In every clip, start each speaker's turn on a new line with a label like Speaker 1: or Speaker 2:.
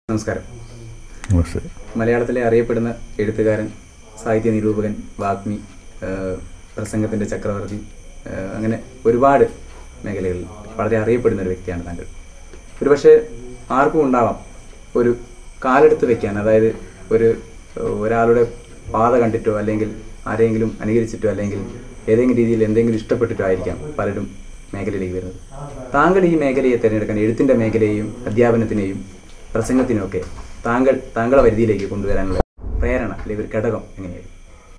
Speaker 1: നമസ്കാരം
Speaker 2: നമസ്തേ
Speaker 1: മലയാളത്തിലെ അറിയപ്പെടുന്ന എഴുത്തുകാരൻ സാഹിത്യ നിരൂപകൻ വാഗ്മി ഏഹ് പ്രസംഗത്തിൻ്റെ ചക്രവർത്തി ഏഹ് അങ്ങനെ ഒരുപാട് മേഖലകളിൽ വളരെ അറിയപ്പെടുന്ന ഒരു വ്യക്തിയാണ് താങ്കൾ ഒരുപക്ഷെ ആർക്കും ഉണ്ടാവാം ഒരു കാലെടുത്ത് വെക്കാൻ അതായത് ഒരു ഏഹ് ഒരാളുടെ പാത കണ്ടിട്ടോ അല്ലെങ്കിൽ ആരെങ്കിലും അനുകരിച്ചിട്ടോ അല്ലെങ്കിൽ ഏതെങ്കിലും രീതിയിൽ എന്തെങ്കിലും ഇഷ്ടപ്പെട്ടിട്ടോ ആയിരിക്കാം പലരും മേഖലയിലേക്ക് വരുന്നത് താങ്കൾ ഈ മേഖലയെ തിരഞ്ഞെടുക്കാൻ എഴുത്തിൻ്റെ മേഖലയെയും അധ്യാപനത്തിനെയും പ്രസംഗത്തിനുമൊക്കെ താങ്കൾ താങ്കളെ പരിധിയിലേക്ക് കൊണ്ടുവരാനുള്ള പ്രേരണ അല്ലെങ്കിൽ ഒരു ഘടകം എങ്ങനെയായിരുന്നു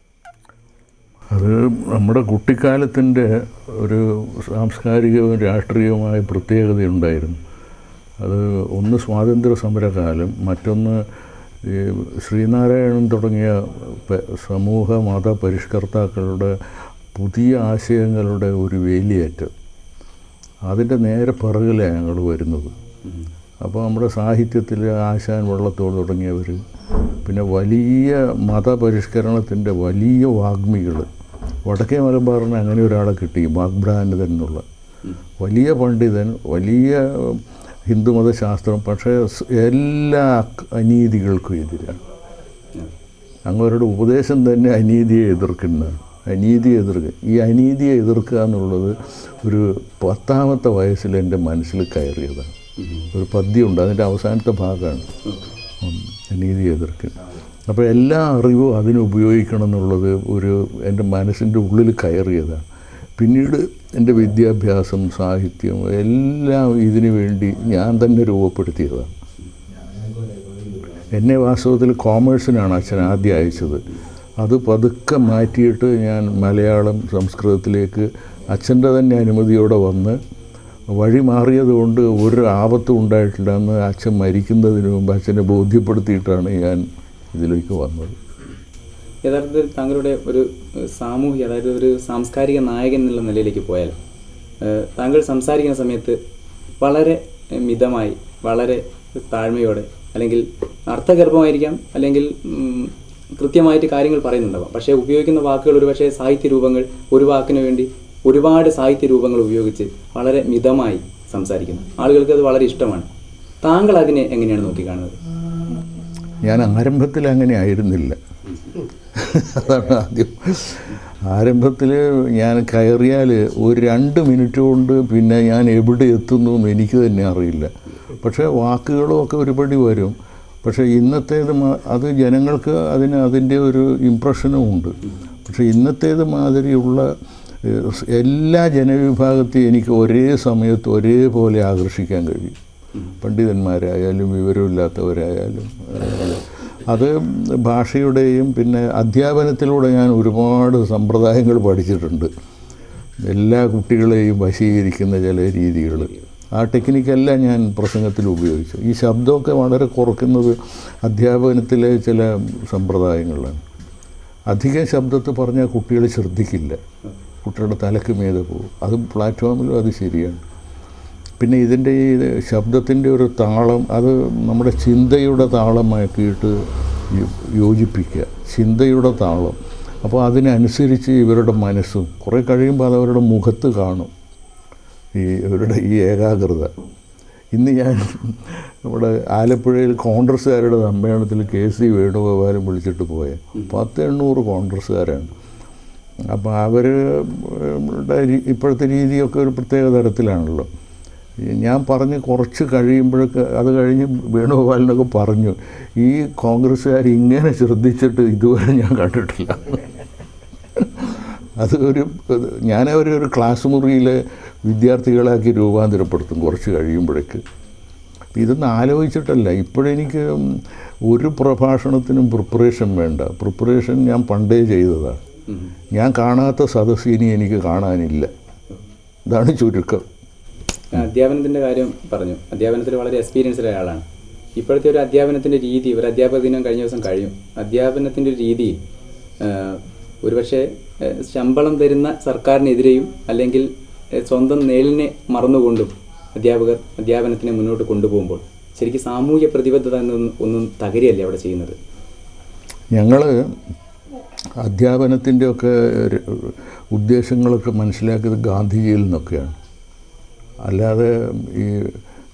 Speaker 2: അത് നമ്മുടെ കുട്ടിക്കാലത്തിൻ്റെ ഒരു സാംസ്കാരികവും രാഷ്ട്രീയവുമായ പ്രത്യേകതയുണ്ടായിരുന്നു അത് ഒന്ന് സ്വാതന്ത്ര്യ സമരകാലം മറ്റൊന്ന് ഈ ശ്രീനാരായണൻ തുടങ്ങിയ പ- സമൂഹ മത പരിഷ്കർത്താക്കളുടെ പുതിയ ആശയങ്ങളുടെ ഒരു വേലിയേറ്റം അതിൻ്റെ നേരെ പിറകിലാണ് ഞങ്ങൾ വരുന്നത് അപ്പോൾ നമ്മുടെ സാഹിത്യത്തിൽ ആശാൻ വള്ളത്തോട് തുടങ്ങിയവർ പിന്നെ വലിയ മതപരിഷ്കരണത്തിൻ്റെ വലിയ വാഗ്മികൾ വടക്കേ മലബാറിന് അങ്ങനെ ഒരാളെ കിട്ടി വാഗ്ഭ്രാനതൻ എന്നുള്ള വലിയ പണ്ഡിതൻ വലിയ ഹിന്ദുമതശാസ്ത്രം പക്ഷേ സ് എല്ലാ അനീതികൾക്കും എതിരാണ് അങ്ങവരുടെ ഉപദേശം തന്നെ അനീതിയെ എതിർക്കുന്ന അനീതിയെ എതിർക്കുക ഈ അനീതിയെ എതിർക്കുക എന്നുള്ളത് ഒരു പത്താമത്തെ വയസ്സിൽ എൻ്റെ മനസ്സിൽ കയറിയതാണ് ഒരു പദ്യമുണ്ട് അതിൻ്റെ അവസാനത്തെ ഭാഗമാണ് ഉം, അനീതിയെ എതിർക്കുക അപ്പോൾ എല്ലാ അറിവും അതിന് ഉപയോഗിക്കണം എന്നുള്ളത് ഒരു എൻ്റെ മനസ്സിൻ്റെ ഉള്ളിൽ കയറിയതാണ് പിന്നീട് എൻ്റെ വിദ്യാഭ്യാസം സാഹിത്യം എല്ലാം ഇതിനു വേണ്ടി ഞാൻ തന്നെ രൂപപ്പെടുത്തിയതാണ് എന്നെ വാസ്തവത്തിൽ കോമേഴ്സിനാണ് അച്ഛൻ ആദ്യം അയച്ചത് അത് പതുക്കെ മാറ്റിയിട്ട് ഞാൻ മലയാളം സംസ്കൃതത്തിലേക്ക് അച്ഛൻ്റെ തന്നെ അനുമതിയോടെ വന്ന് വഴി മാറിയത് കൊണ്ട് ഒരു ആപത്തും ഉണ്ടായിട്ടില്ല എന്ന് അച്ഛൻ മരിക്കുന്നതിന് മുമ്പ് അച്ഛനെ ബോധ്യപ്പെടുത്തിയിട്ടാണ് ഞാൻ ഇതിലേക്ക് വന്നത്
Speaker 1: യഥാർത്ഥത്തിൽ താങ്കളുടെ ഒരു ഏഹ്, സാമൂഹിക അതായത് ഒരു സാംസ്കാരിക നായകൻ എന്നുള്ള നിലയിലേക്ക് പോയാൽ ഏഹ്, താങ്കൾ സംസാരിക്കുന്ന സമയത്ത് വളരെ ഏഹ്, മിതമായി വളരെ താഴ്മയോടെ അല്ലെങ്കിൽ അർത്ഥഗർഭമായിരിക്കാം അല്ലെങ്കിൽ ഉം, കൃത്യമായിട്ട് കാര്യങ്ങൾ പറയുന്നുണ്ടാവാം പക്ഷേ ഉപയോഗിക്കുന്ന വാക്കുകൾ ഒരുപക്ഷെ സാഹിത്യ രൂപങ്ങൾ ഒരു വാക്കിന് വേണ്ടി ഒരുപാട് സാഹിത്യ രൂപങ്ങൾ ഉപയോഗിച്ച് വളരെ മിതമായി സംസാരിക്കുന്നു ആളുകൾക്ക് അത് വളരെ ഇഷ്ടമാണ് താങ്കൾ അതിനെ എങ്ങനെയാണ് നോക്കിക്കാണുന്നത്
Speaker 2: ഞാൻ ആരംഭത്തിൽ അങ്ങനെ ആയിരുന്നില്ല അതാണ് ആദ്യം ആരംഭത്തിൽ ഞാൻ കയറിയാൽ ഒരു രണ്ട് മിനിറ്റ് കൊണ്ട് പിന്നെ ഞാൻ എവിടെ എത്തുന്നു എന്ന് എനിക്ക് തന്നെ അറിയില്ല പക്ഷേ വാക്കുകളും ഒക്കെ ഒരുപടി വരും പക്ഷേ ഇന്നത്തേത് മാ- അത് ജനങ്ങൾക്ക് അതിന് അതിൻ്റെ ഒരു ഇമ്പ്രഷനും ഉണ്ട് പക്ഷേ ഇന്നത്തേത് മാതിരിയുള്ള ഏഹ്, എല്ലാ ജനവിഭാഗത്തെയും എനിക്ക് ഒരേ സമയത്ത് ഒരേപോലെ ആകർഷിക്കാൻ കഴിയും പണ്ഡിതന്മാരായാലും വിവരമില്ലാത്തവരായാലും ഏഹ്, അത് ഭാഷയുടെയും പിന്നെ അധ്യാപനത്തിലൂടെ ഞാൻ ഒരുപാട് സമ്പ്രദായങ്ങൾ പഠിച്ചിട്ടുണ്ട് എല്ലാ കുട്ടികളെയും വശീകരിക്കുന്ന ചില രീതികൾ ആ ടെക്നിക്കെല്ലാം ഞാൻ പ്രസംഗത്തിൽ ഉപയോഗിച്ചു ഈ ശബ്ദമൊക്കെ വളരെ കുറയ്ക്കുന്നത് അധ്യാപനത്തിലെ ചില സമ്പ്രദായങ്ങളാണ് അധികം ശബ്ദത്തിൽ പറഞ്ഞാൽ കുട്ടികൾ ശ്രദ്ധിക്കില്ല കുട്ടികളുടെ തലക്ക് മീതെ പോകും അത് പ്ലാറ്റ്ഫോമിലും അത് ശരിയാണ് പിന്നെ ഇതിൻ്റെ ഈ ശബ്ദത്തിൻ്റെ ഒരു താളം അത് നമ്മുടെ ചിന്തയുടെ താളമാക്കിയിട്ട് യോ- യോജിപ്പിക്കുക ചിന്തയുടെ താളം അപ്പോൾ അതിനനുസരിച്ച് ഇവരുടെ മനസ്സും കുറേ കഴിയുമ്പോൾ അത് അവരുടെ മുഖത്ത് കാണും ഈ ഇവരുടെ ഈ ഏകാഗ്രത ഇന്ന് ഞാൻ നമ്മുടെ ആലപ്പുഴയിൽ കോൺഗ്രസ്സുകാരുടെ സമ്മേളനത്തിൽ കെ സി വേണുഗോപാലും വിളിച്ചിട്ട് പോയ പത്ത് എണ്ണൂറ് കോൺഗ്രസ്സുകാരാണ് അപ്പോൾ അവർ ഇപ്പോഴത്തെ രീതിയൊക്കെ ഒരു പ്രത്യേക തരത്തിലാണല്ലോ ഈ ഞാൻ പറഞ്ഞ് കുറച്ച് കഴിയുമ്പോഴൊക്കെ അത് കഴിഞ്ഞ് വേണുഗോപാലിനൊക്കെ പറഞ്ഞു ഈ കോൺഗ്രസ്സുകാർ ഇങ്ങനെ ശ്രദ്ധിച്ചിട്ട് ഇതുവരെ ഞാൻ കണ്ടിട്ടില്ല അത് ഒരു ഞാൻ അവരെ ഒരു ക്ലാസ് മുറിയിലെ വിദ്യാർത്ഥികളാക്കി രൂപാന്തരപ്പെടുത്തും കുറച്ച് കഴിയുമ്പോഴേക്ക് ഇതൊന്നും ആലോചിച്ചിട്ടല്ല ഇപ്പോഴെനിക്ക് ഒരു പ്രഭാഷണത്തിനും പ്രിപ്പറേഷൻ വേണ്ട പ്രിപ്പറേഷൻ ഞാൻ പണ്ടേ ചെയ്തതാണ് ഞാൻ കാണാത്ത സദസ്സ് ഇനി എനിക്ക് കാണാനില്ല ഇതാണ് ചുരുക്കം
Speaker 1: അധ്യാപനത്തിന്റെ കാര്യം പറഞ്ഞു അധ്യാപനത്തിൽ വളരെ എക്സ്പീരിയൻസ്ഡ് ആയ ആളാണ് ഇപ്പോഴത്തെ ഒരു അധ്യാപനത്തിന്റെ രീതി ഒരു അധ്യാപക ദിനം കഴിഞ്ഞ ദിവസം കഴിഞ്ഞു അധ്യാപനത്തിന്റെ ഒരു രീതി ആഹ്, ഒരുപക്ഷെ ആഹ്, ശമ്പളം തരുന്ന സർക്കാരിനെതിരെയും അല്ലെങ്കിൽ ആഹ്, സ്വന്തം നേലിനെ മറന്നുകൊണ്ടും അധ്യാപകർ അധ്യാപനത്തിനെ മുന്നോട്ട് കൊണ്ടുപോകുമ്പോൾ ശരിക്കും സാമൂഹ്യ പ്രതിബദ്ധത എന്നൊന്നും ഒന്നും തകരുകയല്ലേ അവിടെ ചെയ്യുന്നത്
Speaker 2: ഞങ്ങൾ അധ്യാപനത്തിൻ്റെയൊക്കെ ര- ഉദ്ദേശങ്ങളൊക്കെ മനസ്സിലാക്കിയത് ഗാന്ധിജിയിൽ നിന്നൊക്കെയാണ് അല്ലാതെ ഈ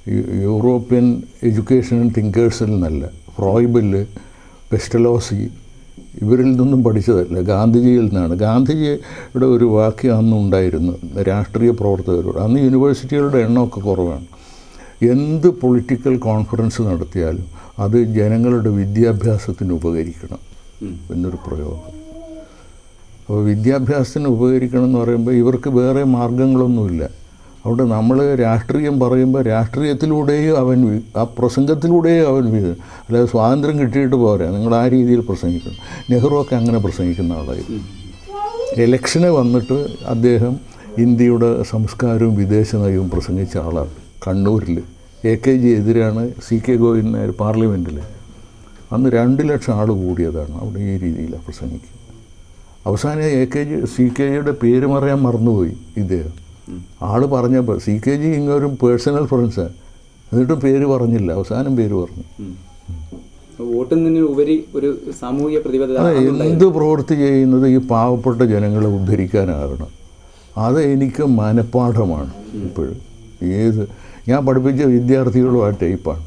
Speaker 2: യു- യൂറോപ്യൻ എഡ്യൂക്കേഷൻ തിങ്കേഴ്സിൽ നിന്നല്ല ഫ്രോയിബിൽ പെസ്റ്റലോസി ഇവരിൽ നിന്നും പഠിച്ചതല്ല ഗാന്ധിജിയിൽ നിന്നാണ് ഗാന്ധിജിയുടെ ഒരു വാക്യം അന്നുണ്ടായിരുന്നു രാഷ്ട്രീയ പ്രവർത്തകരോട് അന്ന് യൂണിവേഴ്സിറ്റികളുടെ എണ്ണമൊക്കെ കുറവാണ് എന്ത് പൊളിറ്റിക്കൽ കോൺഫറൻസ് നടത്തിയാലും അത് ജനങ്ങളുടെ വിദ്യാഭ്യാസത്തിന് ഉപകരിക്കണം എന്നൊരു പ്രയോഗം അപ്പോൾ വിദ്യാഭ്യാസത്തിന് ഉപകരിക്കണം എന്ന് പറയുമ്പോൾ ഇവർക്ക് വേറെ മാർഗങ്ങളൊന്നുമില്ല അതുകൊണ്ട് നമ്മൾ രാഷ്ട്രീയം പറയുമ്പോൾ രാഷ്ട്രീയത്തിലൂടെയും അവൻ വി- ആ പ്രസംഗത്തിലൂടെയും അവൻ വീ അല്ലാതെ സ്വാതന്ത്ര്യം കിട്ടിയിട്ട് പോരാ നിങ്ങൾ ആ രീതിയിൽ പ്രസംഗിക്കണം നെഹ്റുവൊക്കെ അങ്ങനെ പ്രസംഗിക്കുന്ന ആളായിരുന്നു ഇലക്ഷന് വന്നിട്ട് അദ്ദേഹം ഇന്ത്യയുടെ സംസ്കാരവും വിദേശ നയവും പ്രസംഗിച്ച ആളാണ് കണ്ണൂരിൽ എ കെ ജി എതിരാണ് സി കെ ഗോവിന്ദൻ നായർ പാർലമെൻറ്റിൽ അന്ന് രണ്ട് ലക്ഷം ആൾ കൂടിയതാണ് അവിടെ ഈ രീതിയിലാണ് പ്രസംഗിക്കുക അവസാനം A K G C K ജിയുടെ പേര് പറയാൻ മറന്നുപോയി ഇദ്ദേഹം ആള് പറഞ്ഞപ്പോൾ സി കെ ജി ഇങ്ങൊരു പേഴ്സണൽ ഫ്രണ്ട്സാണ് എന്നിട്ടും പേര് പറഞ്ഞില്ല അവസാനം പേര് പറഞ്ഞു
Speaker 1: വോട്ടുന്നതിന് ഉപരി ഒരു സാമൂഹിക പ്രതിബദ്ധത
Speaker 2: അതെ
Speaker 1: അന്നുണ്ടായിരുന്നു.
Speaker 2: എന്ത് പ്രവൃത്തി ചെയ്യുന്നത് ഈ പാവപ്പെട്ട ജനങ്ങളെ ഉദ്ധരിക്കാനാകണം അത് എനിക്ക് മനഃപ്പാഠമാണ് ഇപ്പോഴും ഏത് ഞാൻ പഠിപ്പിച്ച വിദ്യാർത്ഥികളും ആ ടൈപ്പാണ്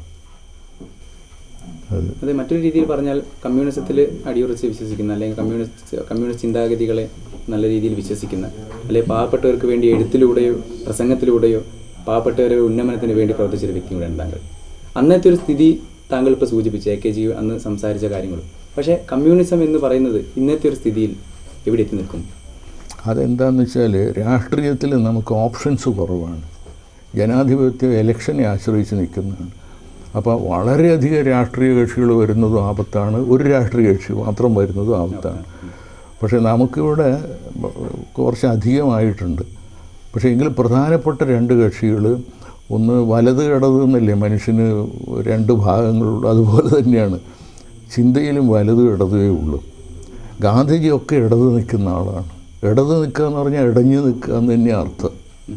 Speaker 2: അത്
Speaker 1: അത് മറ്റൊരു രീതിയിൽ പറഞ്ഞാൽ കമ്മ്യൂണിസത്തിൽ അടിയുറച്ച് വിശ്വസിക്കുന്ന അല്ലെങ്കിൽ കമ്മ്യൂണിസ്റ്റ് കമ്മ്യൂണിസ്റ്റ് ചിന്താഗതികളെ നല്ല രീതിയിൽ വിശ്വസിക്കുന്ന അല്ലെങ്കിൽ പാവപ്പെട്ടവർക്ക് വേണ്ടി എഴുത്തിലൂടെയോ പ്രസംഗത്തിലൂടെയോ പാവപ്പെട്ടവരെ ഉന്നമനത്തിന് വേണ്ടി പ്രവർത്തിച്ചൊരു വ്യക്തി കൂടെ താങ്കൾ അന്നത്തെ ഒരു സ്ഥിതി താങ്കൾ ഇപ്പോൾ സൂചിപ്പിച്ചു എ കെ ജി അന്ന് സംസാരിച്ച കാര്യങ്ങളും പക്ഷേ കമ്മ്യൂണിസം എന്ന് പറയുന്നത് ഇന്നത്തെ ഒരു സ്ഥിതിയിൽ എവിടെ എത്തി നിൽക്കും
Speaker 2: അതെന്താണെന്ന് വെച്ചാൽ രാഷ്ട്രീയത്തിൽ നമുക്ക് ഓപ്ഷൻസ് കുറവാണ് ജനാധിപത്യം ഇലക്ഷനെ ആശ്രയിച്ച് നിൽക്കുന്നതാണ് അപ്പോൾ വളരെയധികം രാഷ്ട്രീയ കക്ഷികൾ വരുന്നതും ആപത്താണ് ഒരു രാഷ്ട്രീയ കക്ഷി മാത്രം വരുന്നതും ആപത്താണ് പക്ഷേ നമുക്കിവിടെ കുറച്ച് അധികമായിട്ടുണ്ട് പക്ഷേ എങ്കിലും പ്രധാനപ്പെട്ട രണ്ട് കക്ഷികൾ ഒന്ന് വലത് ഇടത് എന്നല്ലേ മനുഷ്യന് രണ്ട് ഭാഗങ്ങളുള്ളൂ അതുപോലെ തന്നെയാണ് ചിന്തയിലും വലത് ഇടതേ ഉള്ളൂ ഗാന്ധിജിയൊക്കെ ഇടത് നിൽക്കുന്ന ആളാണ് ഇടത് നിൽക്കുക എന്ന് പറഞ്ഞാൽ ഇടഞ്ഞു നിൽക്കുക എന്ന് തന്നെ അർത്ഥം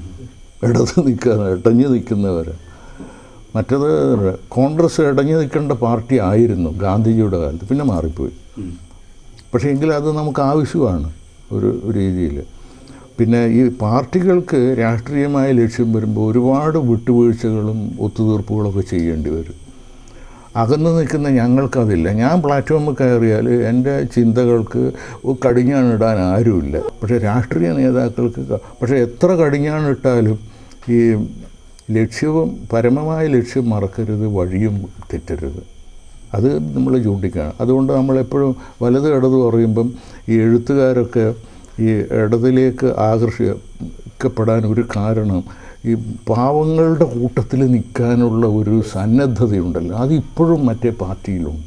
Speaker 2: ഇടത് നിൽക്കുക ഇടഞ്ഞു നിൽക്കുന്നവർ മറ്റത് കോൺഗ്രസ് ഇടഞ്ഞു നിൽക്കേണ്ട പാർട്ടി ആയിരുന്നു ഗാന്ധിജിയുടെ കാലത്ത് പിന്നെ മാറിപ്പോയി പക്ഷേ എങ്കിലും അത് നമുക്ക് ആവശ്യമാണ് ഒരു രീതിയിൽ പിന്നെ ഈ പാർട്ടികൾക്ക് രാഷ്ട്രീയമായ ലക്ഷ്യം വരുമ്പോൾ ഒരുപാട് വിട്ടുവീഴ്ചകളും ഒത്തുതീർപ്പുകളൊക്കെ ചെയ്യേണ്ടി വരും അകന്നു നിൽക്കുന്ന ഞങ്ങൾക്കതില്ല ഞാൻ പ്ലാറ്റ്ഫോമിൽ കയറിയാൽ എൻ്റെ ചിന്തകൾക്ക് കടിഞ്ഞാണിടാൻ ആരുമില്ല പക്ഷേ രാഷ്ട്രീയ നേതാക്കൾക്ക് ക- പക്ഷേ എത്ര കടിഞ്ഞാണിട്ടാലും ഈ ലക്ഷ്യവും പരമമായ ലക്ഷ്യം മറക്കരുത് വഴിയും തെറ്റരുത് അത് നമ്മൾ ചൂണ്ടിക്കാണ് അതുകൊണ്ട് നമ്മളെപ്പോഴും വലത് ഇടത് പറയുമ്പം ഈ എഴുത്തുകാരൊക്കെ ഈ ഇടതിലേക്ക് ആകർഷിക്കപ്പെടാൻ ഒരു കാരണം ഈ പാവങ്ങളുടെ കൂട്ടത്തിൽ നിൽക്കാനുള്ള ഒരു സന്നദ്ധതയുണ്ടല്ലോ അത് ഇപ്പോഴും മറ്റേ പാർട്ടിയിലുണ്ട്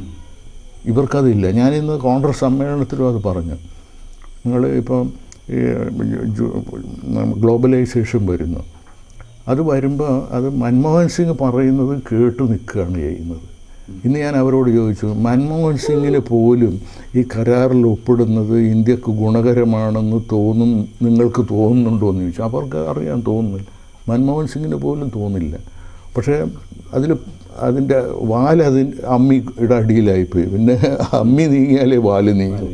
Speaker 2: ഇവർക്കതില്ല ഞാനിന്ന് കോൺഗ്രസ് സമ്മേളനത്തിലും അത് പറഞ്ഞു നിങ്ങൾ ഇപ്പം ഈ ജു- ഗ്ലോബലൈസേഷൻ വരുന്നു അത് വരുമ്പോൾ അത് മൻമോഹൻ സിംഗ് പറയുന്നത് കേട്ട് നിൽക്കുകയാണ് ചെയ്യുന്നത് ഇന്ന് ഞാൻ അവരോട് ചോദിച്ചു മൻമോഹൻ സിംഗിന് പോലും ഈ കരാറിൽ ഒപ്പിടുന്നത് ഇന്ത്യക്ക് ഗുണകരമാണെന്ന് തോന്നും നിങ്ങൾക്ക് തോന്നുന്നുണ്ടോ എന്ന് ചോദിച്ചു അവർക്ക് അറിയാൻ തോന്നുന്നില്ല മൻമോഹൻ സിംഗിന് പോലും തോന്നില്ല പക്ഷേ അതിൽ അതിൻ്റെ വാലതിൻ അമ്മിയുടെ അടിയിലായിപ്പോയി പിന്നെ അമ്മി നീങ്ങിയാലേ വാല് നീങ്ങും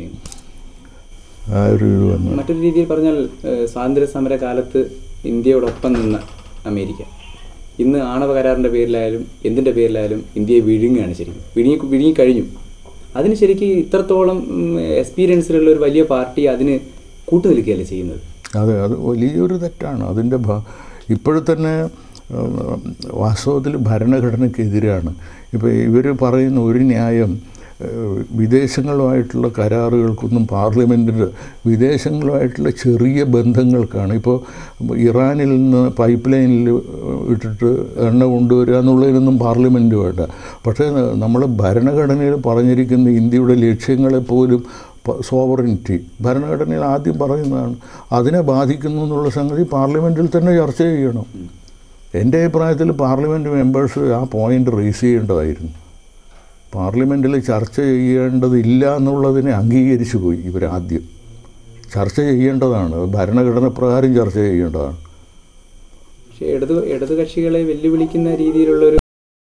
Speaker 2: ആ ഒരു ഇത് വന്നു
Speaker 1: മറ്റൊരു രീതിയിൽ പറഞ്ഞാൽ ഏഹ്, സ്വാതന്ത്ര്യ സമര കാലത്ത് ഇന്ത്യയോടൊപ്പം നിന്ന അമേരിക്ക ഇന്ന് ആണവ കരാറിൻ്റെ പേരിലായാലും എന്തിൻ്റെ പേരിലായാലും ഇന്ത്യയെ വിഴുങ്ങുകയാണ് ശരിക്കും വിഴുങ്ങി വിഴുങ്ങി കഴിഞ്ഞു അതിന് ശരിക്കും ഇത്രത്തോളം എക്സ്പീരിയൻസിലുള്ള ഒരു വലിയ പാർട്ടി അതിന് കൂട്ടുനിൽക്കുകയല്ലേ ചെയ്യുന്നത്
Speaker 2: അതെ അത് വലിയൊരു തെറ്റാണ് അതിൻ്റെ ഭാ ഇപ്പോഴും തന്നെ ഉം, വാസ്തവത്തിൽ ഭരണഘടനയ്ക്കെതിരാണ് ഇപ്പോൾ ഇവർ പറയുന്ന ഒരു ന്യായം ഏഹ്, വിദേശങ്ങളുമായിട്ടുള്ള കരാറുകൾക്കൊന്നും പാർലമെൻറ്റിൻ്റെ വിദേശങ്ങളുമായിട്ടുള്ള ചെറിയ ബന്ധങ്ങൾക്കാണ് ഇപ്പോൾ ഇറാനിൽ നിന്ന് പൈപ്പ് ലൈനിൽ ഇട്ടിട്ട് എണ്ണ കൊണ്ടുവരിക എന്നുള്ളതിനൊന്നും പാർലമെൻറ്റ് വേണ്ട പക്ഷേ നമ്മൾ ഭരണഘടനയിൽ പറഞ്ഞിരിക്കുന്ന ഇന്ത്യയുടെ ലക്ഷ്യങ്ങളെപ്പോലും സോവറിനിറ്റി ഭരണഘടനയിൽ ആദ്യം പറയുന്നതാണ് അതിനെ ബാധിക്കുന്നു എന്നുള്ള സംഗതി പാർലമെൻറ്റിൽ തന്നെ ചർച്ച ചെയ്യണം എൻ്റെ അഭിപ്രായത്തിൽ പാർലമെൻറ്റ് മെമ്പേഴ്സ് ആ പോയിൻ്റ് റേസ് ചെയ്യേണ്ടതായിരുന്നു പാർലമെൻറ്റിൽ ചർച്ച ചെയ്യേണ്ടതില്ല എന്നുള്ളതിനെ അംഗീകരിച്ചു പോയി ഇവരാദ്യം ചർച്ച ചെയ്യേണ്ടതാണ് ഭരണഘടന പ്രകാരം ചർച്ച ചെയ്യേണ്ടതാണ്
Speaker 1: പക്ഷേ ഇടത് ഇടത് കക്ഷികളെ വെല്ലുവിളിക്കുന്ന രീതിയിലുള്ള ഒരു